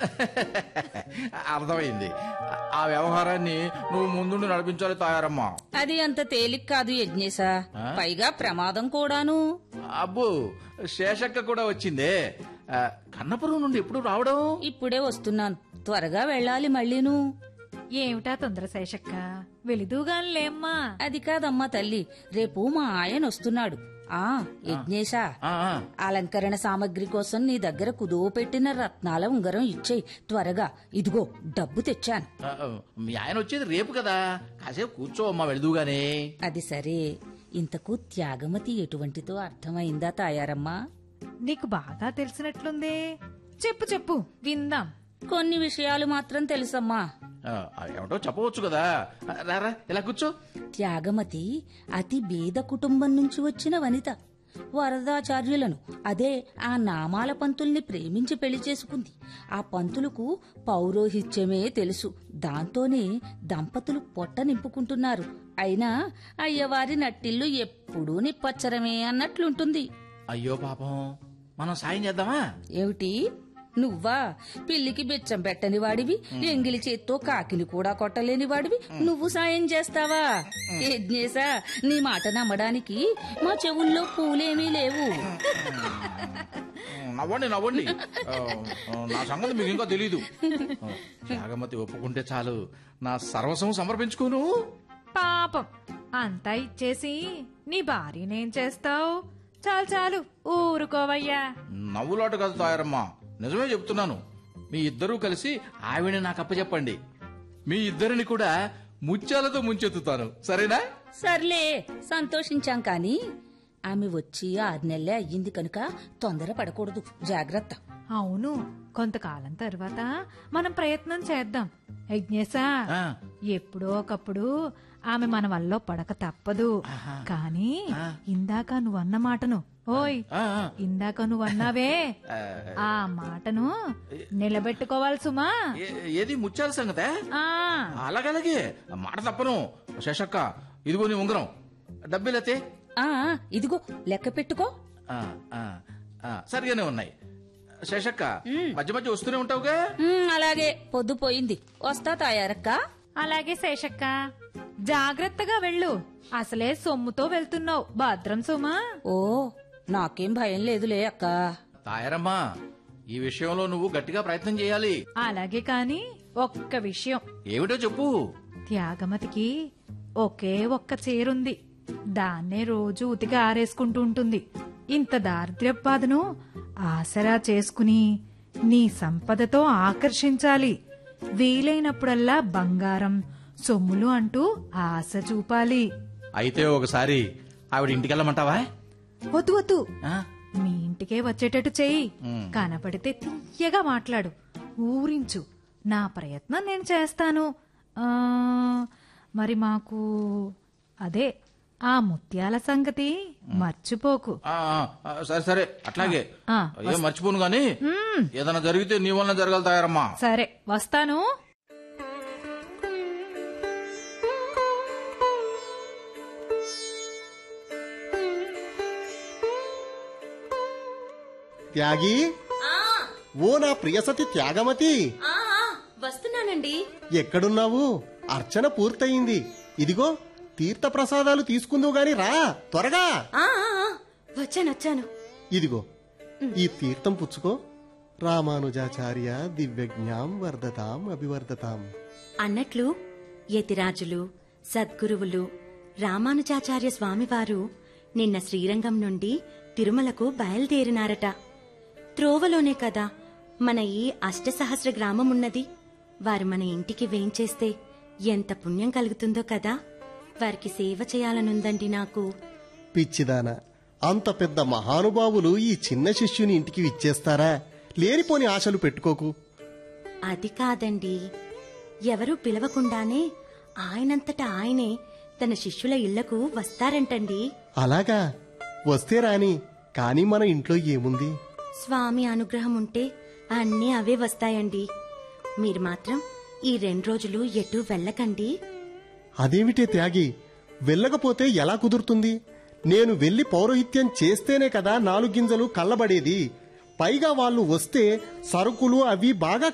అర్థమైంది ఆ వ్యవహారాన్ని నువ్వు ముందుండి నడిపించాలి తాయారమ్మా అది అంత తేలిక కాదు యజ్ఞేశా పైగా ప్రమాదం కూడాను అబ్బో శేషక్క కూడా వచ్చిందే ఆ, కన్నపురం నుండి ఎప్పుడు రావడం ఇప్పుడే వస్తున్నాను త్వరగా వెళ్ళాలి మళ్ళీను ఏమిటా తొందర శేషక్క వెలిదూగానిలేమ్మా అది కాదమ్మా తల్లి రేపు మా ఆయన వస్తున్నాడు ఆ యజ్ఞేశా ఆ, ఆ. అలంకరణ సామగ్రి కోసం నీ దగ్గర కుదువ పెట్టిన రత్నాల ఉంగరం ఇచ్చేయి త్వరగా ఇదిగో డబ్బు తెచ్చాను ఆ, ఆ, మీ ఆయన వచ్చేది రేపు కదా కాసేపు కూర్చో అమ్మా వెళదుగానే అది సరే ఇంతకు త్యాగమతి ఎటువంటిదో అర్థమైందా తాయారమ్మా నీకు బాగా తెలిసినట్లుందే చెప్పు చెప్పు విందాం కొన్ని విషయాలు మాత్రం తెలుసమ్మా ఆ, ఆ, ఏమిటో చెప్పవచ్చు కదా ఆ, రారా ఇలా కూర్చో త్యాగమతి అతి బీద కుటుంబం నుంచి వచ్చిన వనిత వరదాచార్యులను అదే ఆ నామాల పంతుల్ని ప్రేమించి పెళ్లి చేసుకుంది ఆ పంతులకు పౌరోహిత్యమే తెలుసు దాంతోనే దంపతులు పొట్ట నింపుకుంటున్నారు అయినా అయ్యవారి నట్టిల్లు ఎప్పుడూ నిప్పచ్చరమే అన్నట్లుంటుంది అయ్యో పాపం మనం సాయం చేద్దామా ఏమిటి నువ్వా పిల్లికి బెచ్చం పెట్టని వాడివి ఎంగిలి చేత్తో కాకిని కూడా కొట్టలేని వాడివి నువ్వు సాయం చేస్తావా యజ్ఞేశా నీ మాట నమ్మడానికి మా చెవుల్లో పూలేమీ లేవు ఉమ్, నవ్వండి నవ్వండి ఆ, ఆ, నా సంగతి మీకు ఇంకా తెలీదు ఆ, త్యాగమతి ఒప్పుకుంటే చాలు నా సర్వస్వం సమర్పించుకోను పాపం అంతా ఇచ్చేసి నీ భార్యనేం చేస్తావు చాలు చాలు ఊరుకోవయ్యా నవ్వులాట కాదు తాయారమ్మా నిజమే చెప్తున్నాను మీ ఇద్దరూ కలిసి ఆవిడ నాకు అప్పచెప్పండి మీ ఇద్దరిని కూడా ముత్యాలతో ముంచెత్తుతాను సరేనా సర్లే సంతోషించాం కాని ఆమె వచ్చి ఆరు నెలలే అయ్యింది కనుక తొందర పడకూడదు జాగ్రత్త అవును కొంతకాలం తర్వాత మనం ప్రయత్నం చేద్దాం యజ్ఞేశా ఆ, ఎప్పుడో ఒకప్పుడు ఆమె మన వల్ల పడక తప్పదు కానీ ఇందాక నువ్వన్న మాటను ఓయ్ ఆ, ఆ. ఇందాక నువ్వన్నావే ఆ, ఆ మాటను నిలబెట్టుకోవాలి సుమా ఏ- ఏది ముత్యాల సంగతే ఆ అలాగలాగే మాట తప్పను శేషక్క ఇదిగో నీ ఉంగరం డబ్బులతే ఆ ఇదిగో లెక్క పెట్టుకో ఆ, ఆ, ఆ, సరిగానే ఉన్నాయి శేషక్క మధ్య మధ్య వస్తూనే ఉంటావుగా ఉమ్, అలాగే పొద్దుపోయింది వస్తా తాయారక్క అలాగే శేషక్క జాగ్రత్తగా వెళ్ళు అసలే సొమ్ముతో వెళ్తున్నావు భద్రం సుమా ఓ నాకేం భయం లేదులే అక్క తాయారమ్మా ఈ విషయంలో నువ్వు గట్టిగా ప్రయత్నం చేయాలి అలాగే కాని ఒక్క విషయం ఏమిటో చెప్పు త్యాగమతికి ఒకే ఒక్క చీరుంది దాన్నే రోజు ఉతికి ఆరేసుకుంటూ ఉంటుంది ఇంత దారిద్ర్యపు బాధను ఆసరా చేసుకుని నీ సంపదతో ఆకర్షించాలి వీలైనప్పుడల్లా బంగారం సొమ్ములు అంటూ ఆశ చూపాలి అయితే ఒకసారి ఆవిడ ఇంటికెళ్ళమంటావా వద్దు వద్దు ఆ? మీ ఇంటికే వచ్చేటట్టు చెయ్యి కనపడితే తీయగా మాట్లాడు ఊరించు నా ప్రయత్నం నేను చేస్తాను ఆ, మరి మాకు అదే ఆ ముత్యాల సంగతి మర్చిపోకు ఆ, ఆ, సరే సరే అట్లాగే ఆ, ఏం మర్చిపోను గాని ఏదైనా జరిగితే నీ వలన జరగాలి తాయారమ్మా సరే వస్తాను త్యాగి ఓ నా ప్రియసతి త్యాగమతి వస్తున్నానండి ఎక్కడున్నావు అర్చన పూర్తయింది ఇదిగో తీర్థ ప్రసాదాలు తీసుకుందువు గాని రా త్వరగా ఆ, ఆ, ఆ, వచ్చాను వచ్చాను ఇదిగో ఈ తీర్థం పుచ్చుకో రామానుజాచార్య దివ్యజ్ఞాం వర్ధతాం అభివర్ధతాం అన్నట్లు యతిరాజులు సద్గురువులు రామానుజాచార్య స్వామివారు నిన్న శ్రీరంగం నుండి తిరుమలకు బయలుదేరినారట త్రోవలోనే కదా మన ఈ అష్టసహస్ర గ్రామం ఉన్నది వారు మన ఇంటికి వేంచేస్తే ఎంత పుణ్యం కలుగుతుందో కదా వారికి సేవ చేయాలనుందండి నాకు పిచ్చిదాన అంత పెద్ద మహానుభావులు ఈ చిన్న శిష్యుని ఇంటికి ఇచ్చేస్తారా లేనిపోని ఆశలు పెట్టుకోకు అది కాదండి ఎవరూ పిలవకుండానే ఆయనంతట ఆయనే తన శిష్యుల ఇళ్లకు వస్తారంటండి అలాగా వస్తే రాని కానీ మన ఇంట్లో ఏముంది స్వామి అనుగ్రహం ఉంటే అన్నీ అవే వస్తాయండి మీరు మాత్రం ఈ రెండు రోజులు ఎటు వెళ్ళకండి అదేమిటే త్యాగి వెళ్ళకపోతే ఎలా కుదురుతుంది నేను వెళ్లి పౌరోహిత్యం చేస్తేనే కదా నాలుగు గింజలు కళ్ళబడేది పైగా వాళ్ళు వస్తే సరుకులు అవి బాగా